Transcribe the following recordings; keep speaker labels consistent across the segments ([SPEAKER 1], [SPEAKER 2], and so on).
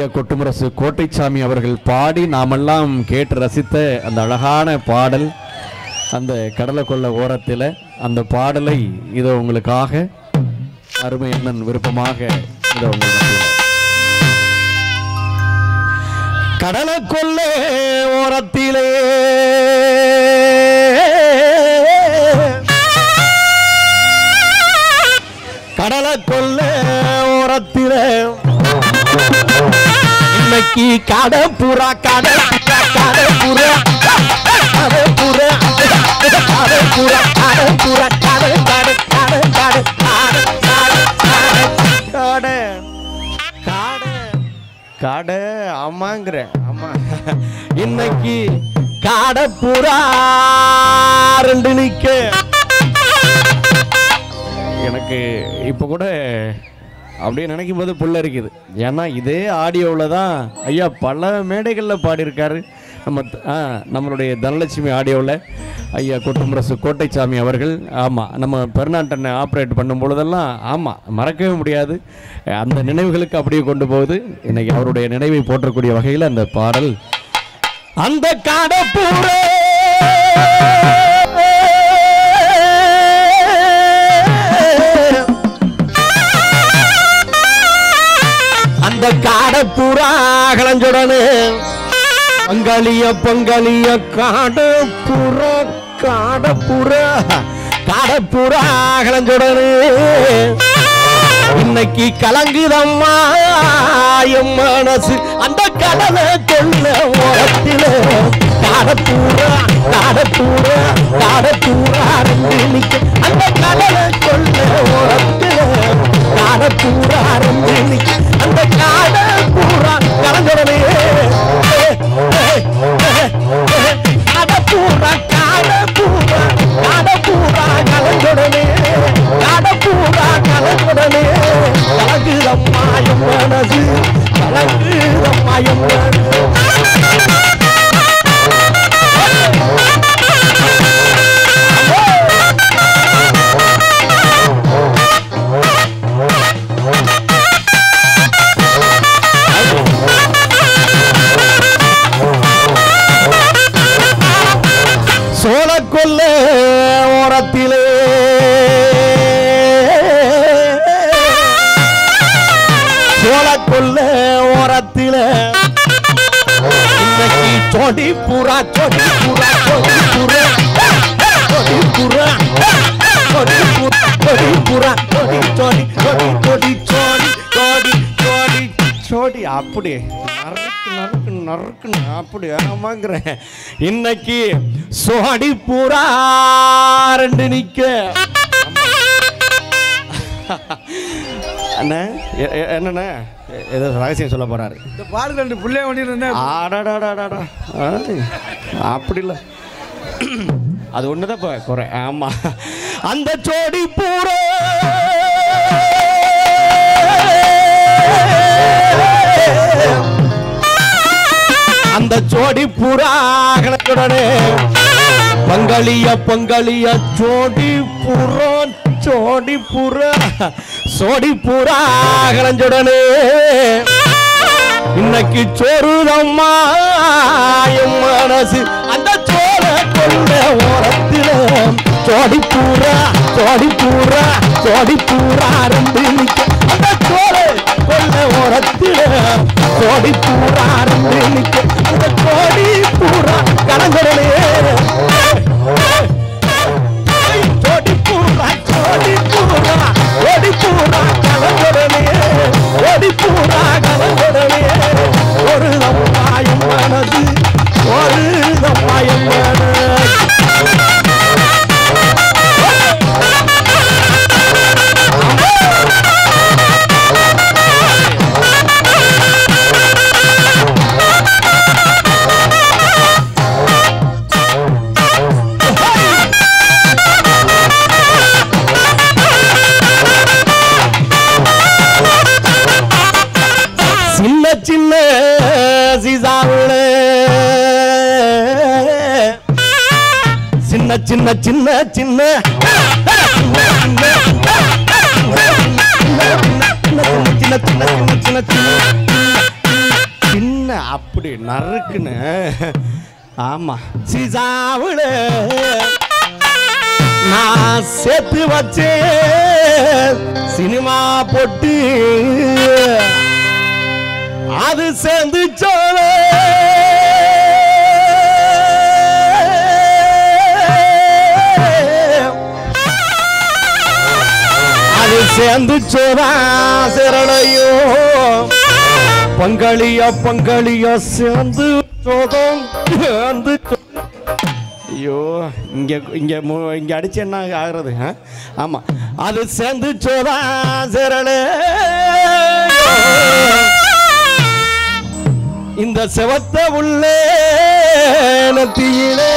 [SPEAKER 1] ஐயா கொட்டுமுரசு கோட்டைச்சாமி அவர்கள் பாடி நாமெல்லாம் கேட்டு ரசித்த அந்த அழகான பாடல் அந்த கடலை கொள்ள ஓரத்தில் அந்த பாடலை இதோ உங்களுக்காக அருமை அண்ணன் விருப்பமாக இதோ உங்கள் மத்தியில. கடலை கொள்ள ஓரத்திலே கடலை கொள்ள ஓரத்திலே இன்னைக்கு கடப்புறா கடப்புறா கடப்புறா கடப்புறா கடப்புறா கடப்புறா கட கட கட கட கட காட காட ஆமாங்கிறேன் ஆமா இன்னைக்கு காடப்புறா ரெண்டு நிக்க எனக்கு இப்போ கூட அப்படியே நினைக்கும் போது புள்ள இருக்குது ஏன்னா இதே ஆடியோவில் தான் ஐயா பல மேடைகளில் பாடியிருக்காரு நம்ம த- ஆ நம்மளுடைய தனலட்சுமி ஆடியோவில் ஐயா கொட்டுமுரசு கோட்டைச்சாமி அவர்கள் ஆமாம் நம்ம பெருநாட்டனை ஆப்ரேட் பண்ணும் பொழுதெல்லாம் ஆமாம் மறக்கவே முடியாது அந்த நினைவுகளுக்கு அப்படியே கொண்டு போகுது இன்னைக்கு அவருடைய நினைவை போற்றக்கூடிய வகையில் அந்த பாடல் அந்த காடப்பூரே அந்த காடப்புறா கலஞ்சுடனே பங்காளிய பங்காளிய காடப்புற காடப்புற காடப்புற கலஞ்சுடனே இன்னைக்கு கலங்குதம்மா என் மனசு அந்த கடலை கொள்ள ஓரத்தில காடப்பூரா காடப்பூரா காடப்பூரா ரெண்டு நிக்க அந்த கடலை கொள்ள ஓரத்தில காடப்பூரா ரெண்டு நிக்க அந்த காடப்பூரா கலந்துடனே காடப்பூரா காடப்பூரா காடப்பூரா கலந்துடனே காடப்பூரா கலந்துடனே கலங்குதம்மா என் மனசு கலங்குதம்மா என் மனசு சோழக்கொல்ல ஓரத்திலே சோழக்கொல்ல ஓரத்திலே இன்னைக்கு சொடி புறா சொடி புறா சொடி புறா சொடி புறா சொடி புறா சொடி புறா சொடி சொடி சொடி சொடி சொடி சொடி சொடி சொடி அப்படி நறுக்கு நறுக்கு நறுக்குன்னு அப்படி ஆமாங்கிறேன் இன்னைக்கு சோடி புறா ரெண்டு நிக்க அண்ணா எ- எ- என்னண்ணே எ- ஏதோ ரகசியம் சொல்ல போறாரு
[SPEAKER 2] இந்த பால் ரெண்டு பிள்ளைய வண்டி இருந்தேன்
[SPEAKER 1] ஆடாடாடாடாடா. ஆய், அப்படி இல்லை அது ஒண்ணுதான் இப்போ குறை ஆமா அந்த ஜோடி பூர அந்த ஜோடி புறாகளுடனே பங்களிய பங்களிய ஜோடி புறம் ஜோடி புற சோடி புறாகளுடனே இன்னைக்கு சோறுதம்மா என் மனசு அந்த சோற கொண்ட ஓரத்தில சோடி பூரா சோடி பூரா சோடி பூரா ரெண்டு நிக்க அந்த சோற கொண்ட ஓரத்தில சோடி பூரா ரெண்டு நிக்க அந்த சோடி பூரா கலங்கடலே சோடி பூரா சோடி பூரா ஓடி பூரா கலங்கடலே ஓடி பூரா கலங்கடலே ஒரு தம்மாயம் மனது ஒரு தம்மாயம் மனது சின்ன சின்ன சீசாவுல சின்ன சின்ன சின்ன சின்ன சின்ன சின்ன சின்ன சின்ன சின்ன சின்ன அப்படி நறுக்குன்னு ஆமா சீசாவுல நான் சேர்த்து வச்சேன் சினிமா போட்டு அது சேர்ந்து சோழ அது சேர்ந்து சோரா சிரளையோ பங்களியா பங்களியா சேர்ந்து சோதம் சேர்ந்து சோ- ஐயோ இங்க இங்க மு- இங்க அடிச்சு என்ன ஆகுறது ஆ? ஆமா அது சேர்ந்து சோதா சிரளே இந்த செவத்த உள்ளே நத்தியிலே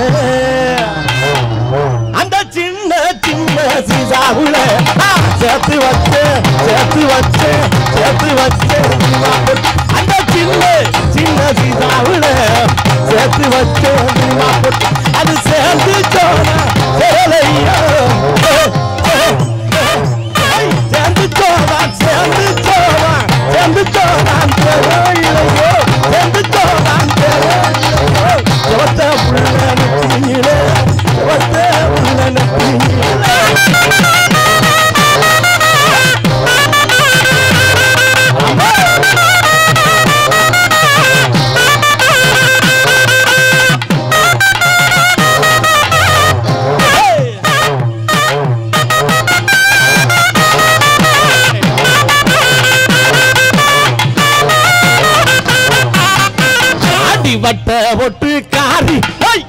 [SPEAKER 1] அந்த சின்ன சின்ன சீசாவுல சேர்த்து வச்சு சேர்த்து வச்சு சேர்த்து வச்சு அந்த சின்ன சின்ன சீசாவுல சேர்த்து வச்சு அது சேர்ந்து சோனா சேலையா சேர்ந்து சோனா சேர்ந்து சோனா சேர்ந்து சோனா சேலையோ சேர்ந்து சோனா சேலையோ ஒத்த புள்ள நெத்தியிலே ஒத்த புள்ள நெத்தியிலே அடிவட்ட ஒட்டு காரி ஐய்!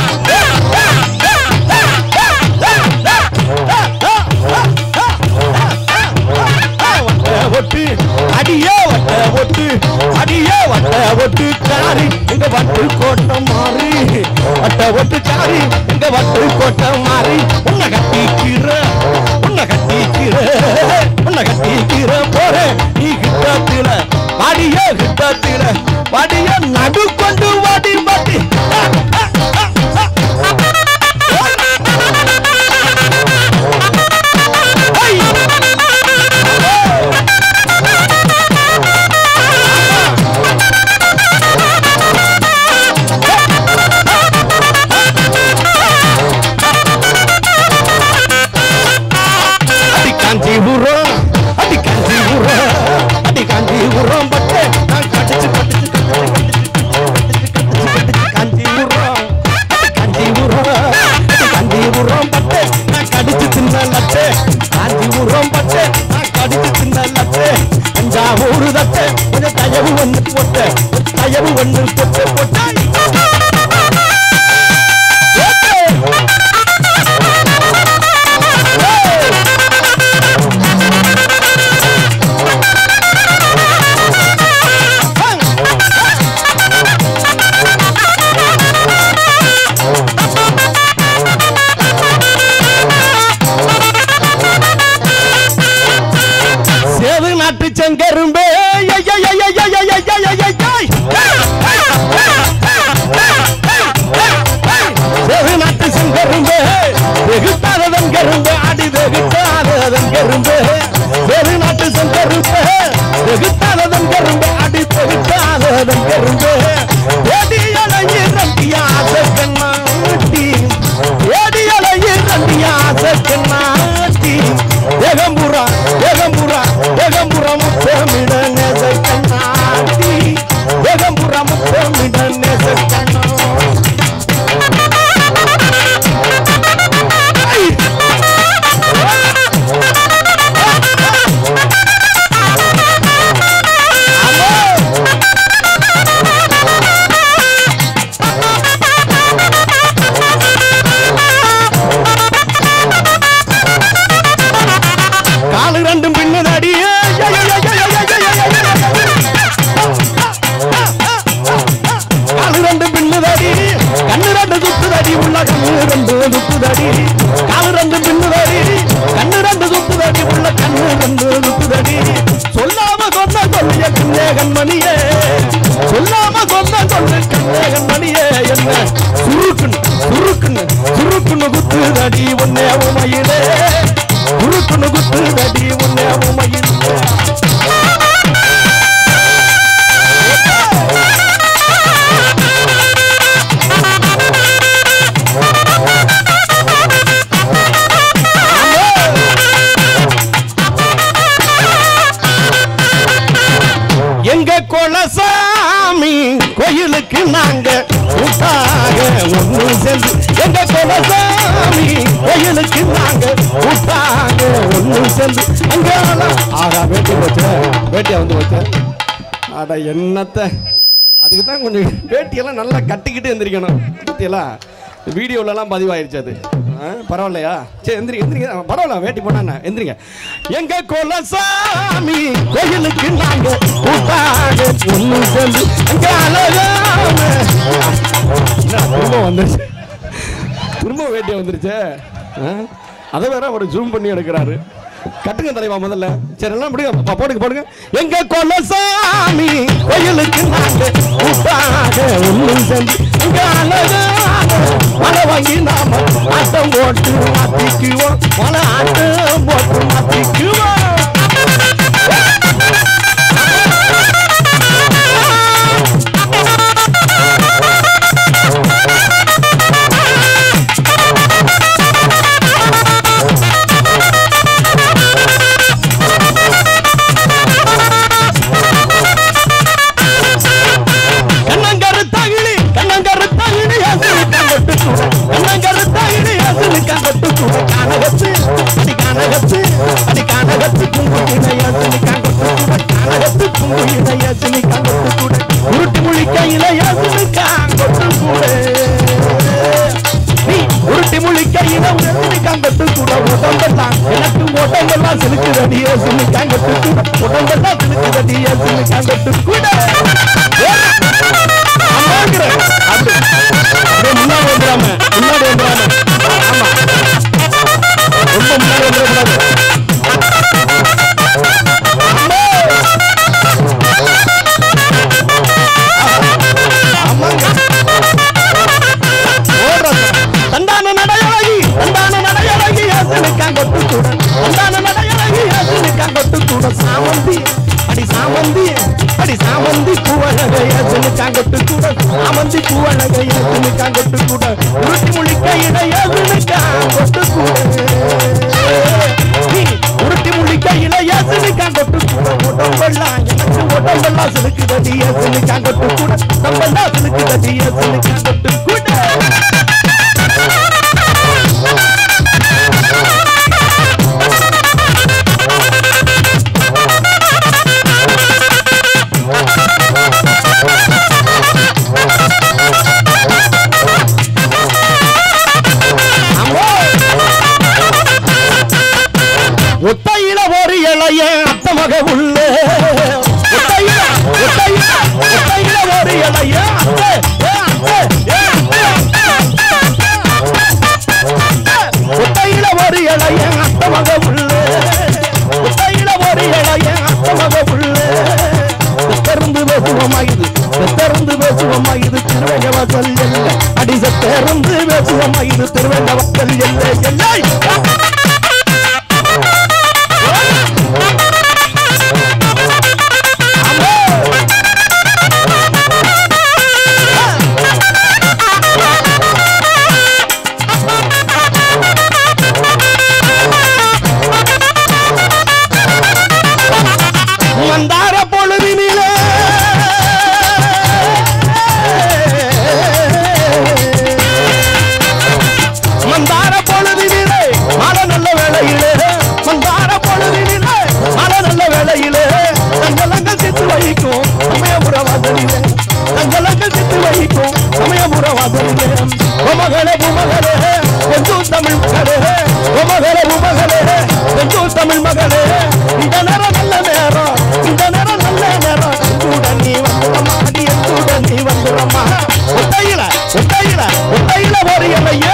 [SPEAKER 1] வட்ட ஒட்டு அடியோ வட்ட ஒட்டு அடியோ வட்ட ஒட்டு காரி இங்க வட்டு கோட்டம் மாறி வட்ட ஒட்டு காரி இங்க வட்டு கோட்டம் மாறி உன்னை கட்டிக்கிற உன்னை கட்டிக்கிற உன்னை கட்டிக்கிற போற நீ கிட்டத்தில வாடியோ கிட்டத்தில வாடியோ நடு கொண்டு வாடி வாடி அடி காஞ்சிபுரம் அடி காஞ்சிபுரம் அடி காஞ்சிபுரம் பட்டு நான் கடிச்சு கடிச்சு காஞ்சிபுரம் அடி காஞ்சிபுரம் அடி காஞ்சிபுரம் பட்டு நான் கடிச்சு தின்ன லட்டு காஞ்சிபுரம் பட்டு நான் கடிச்சு தின்ன லட்டு தஞ்சாவூர் தட்டு கொஞ்சம் தயவு ஒன்று போட்டு தயவு ஒன்று போட்டு போட்டு சேது நாட்டு செங்கரும்பே ஐய், ஐய், ஐய், ஐய், ஐய், ஐய், ஐய், ஐய், ஐய், ஐய். சேது நாட்டு செங்கரும்பே வெகுத்தாததன் கரும்பு அடி வெகுத்தாததன் கரும்பு சேது நாட்டு செங்கரும்பே வெகுத்தாததன் கரும்பு அடி வெகுத்தாததன் கரும்பு ஏடி அழகி நம்பியாச கண்ணாட்டி ஏடி அழகி நம்பியாச கண்ணாட்டி ஏகம்புரா ஏகம்புரா ஏகம்புரா முத்தமிட நேச கண்ணாட்டி ஏகம்புரா முத்தமிட நேச கண்ணாட்டி காலு ரெண்டும் பின்னதடி காலு ரெண்டு பின்னுதடி கண்ணு ரெண்டு சுத்துதடி உள்ள கண்ணு ரெண்டு சுத்துதடி காலு ரெண்டு பின்னுதடி கண்ணு ரெண்டு சுத்துதடி உள்ள கண்ணு ரெண்டு சுத்துதடி சொல்லாம சொன்ன சொல்லிய கண்ணே கண்மணியே சொல்லாம சொன்ன சொல்லு கண்ணே கண்மணியே என்ன சுருக்குன்னு சுருக்குன்னு சுருக்குன்னு குத்துதடி உன்னே உமையிலே சுருக்குன்னு குத்துதடி உன்னே உமையிலே ஒண்ணு சேர்ந்து எங்க குலசாமி கோயிலுக்கு நாங்க கூட்டாங்க ஒண்ணு சேர்ந்து அங்க ஆகா வேட்டி போச்சு வேட்டியா வந்து போச்சு அட என்னத்த அதுக்கு தான் கொஞ்சம் வேட்டியெல்லாம் நல்லா கட்டிக்கிட்டு எந்திரிக்கணும் பத்தியெல்லாம் வீடியோலலாம் பதிவாயிருச்சு அது ஆ, பரவாயில்லையா சரி எந்திரிங்க எந்திரிங்க ஆ, பரவாயில்ல வேட்டி போனா என்ன எந்திரிங்க எங்க குலசாமி கோயிலுக்கு நாங்க கூட்டாங்க ஒண்ணு சேர்ந்து அங்க அழகான என்ன திரும்ப வந்துருச்சு திரும்ப வேட்டியா வந்துருச்சே ஆ? அதை வேற அவர் ஜூம் பண்ணி எடுக்கிறாரு கட்டுங்க தலைவா முதல்ல சரி எல்லாம் முடியும் பா, போடுங்க போடுங்க எங்க கொலசாமி கோயிலுக்கு நாங்க கூட்டாக ஒண்ணு சேர்ந்து இங்க அழகாக மழை வாங்கி நாம ஆட்டம் போட்டு மாத்திக்குவோம் மழை ஆட்டம் போட்டு மாத்திக்குவோம் கண்ணங்கரு தகிழி கண்ணங்கரு தகிழி அசலு கங்கட்டு கூட கண்ணங்கரு தகிழி அசலு கங்கட்டு கூட கானகத்து அடி கானகத்து அடி கானகத்து குங்குயினை அசலு கங்கட்டு கூட கானகத்து குங்குயினை அசலு கங்கட்டு கூட உருட்டு முழி கையில அசலு கங்கட்டு கூட நீ உருட்டி முழி கையில உருட்டி கங்கட்டு கூட உடம்பெல்லாம் எனக்கு உடம்பெல்லாம் சிலுக்குதடி அசலு கங்கட்டு கூட உடம்பெல்லாம் சிலுக்குதடி அசலு கங்கட்டு கூட அம்மாங்கிறேன். அப்படி. அப்படியே முன்னாடி வந்துடாம முன்னாடி வந்துடாம ஆமா ரொம்ப முன்னாடி வந்துடக்கூடாது அம்மா. ஆமாங்க. ஓடுறாங்க. தண்டான நடையழகி தண்டான நடையழகி அசனுக்கான் கொட்டு கூட தண்டான நடையழகி அசனுக்கான் கொட்டு கூட சாமந்தி அடி சாமந்தி அடி சாமந்தி பூவழகை அசனுக்கான் கொட்டு கூட சாமந்தி பூவழகை அசனுக்கான் கொட்டு கூட உருட்டி முழிக்க இடைய அசனுக்கான் கொட்டு கூட நீ உருட்டி முழிக்க இடைய அசனுக்கான் கொட்டு கூட உடம்பெல்லாம் எனக்கு உடம்பெல்லாம் சிலுக்குதடி அசனுக்கான் கொட்டு கூட உடம்பெல்லாம் சிலுக்குதடி அசனுக்கான் கொட்டு கூட ஒத்தையில ஒரு இளைய அத்த மக உள்ள ஒத்தையில ஒத்தையில ஒத்தையில ஒரு இளைய அத்த ஏ அத்த ஏ அத்த ஒத்தையில ஒரு இளைய அத்த மக உள்ள ஒத்தையில ஒரு இளைய அத்த மக உள்ள செத்தருந்து பேசுவோமா இது செத்தருந்து பேசுவோமா இது திருவங்க வாசல் எல்லை அடி செத்தருந்து பேசுவோமா இது திருவங்க வாசல் எல்லை எல்லை மந்தார பொழுதினிலே மந்தார பொழுதினிலே மழை நல்ல வேளையிலே மந்தார பொழுதினிலே மழை நல்ல வேளையிலே தங்கலங்கள் சித்து வைக்கும் சமயபுர வாசலிலே தங்கலங்கள் சித்து வைக்கும் சமயபுர வாசலிலே உமகளே உமகளே கொஞ்சம் தமிழ் மகளே உமகளே உமகளே கொஞ்சம் தமிழ் மகளே இந்த நேரம் நல்ல நேரம் இந்த நேரம் நல்ல நேரம் கூட நீ வந்துடமா அடி கூட நீ வந்துடமா ஒத்தையில ஒத்தையில ஒத்தையில ஒரு இலையோ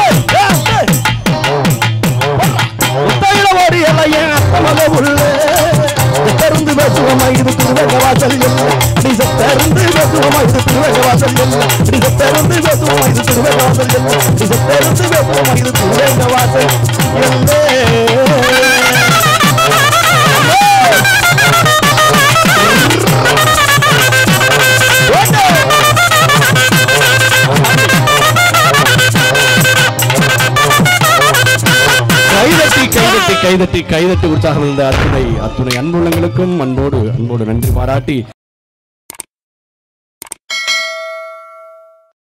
[SPEAKER 1] ஒத்தையில ஒரு இலைய அத்தமல உள்ள திறந்து பேசுவோமா இது திருவேக வாசல் என்ன நீ திறந்து பேசுவோமா இது திருவேக வாசல் என்ன நீ திறந்து பேசுவோமா இது திருவேக வாசல் என்ன நீ திறந்து பேசுவோமா இது திருவேக வாசல் என்ன கைதட்டி கைதட்டி கைதட்டி கைதட்டி உற்சாகம் இருந்த அத்துணை அத்துணை அன்புள்ளங்களுக்கும் அன்போடு அன்போடு நன்றி பாராட்டி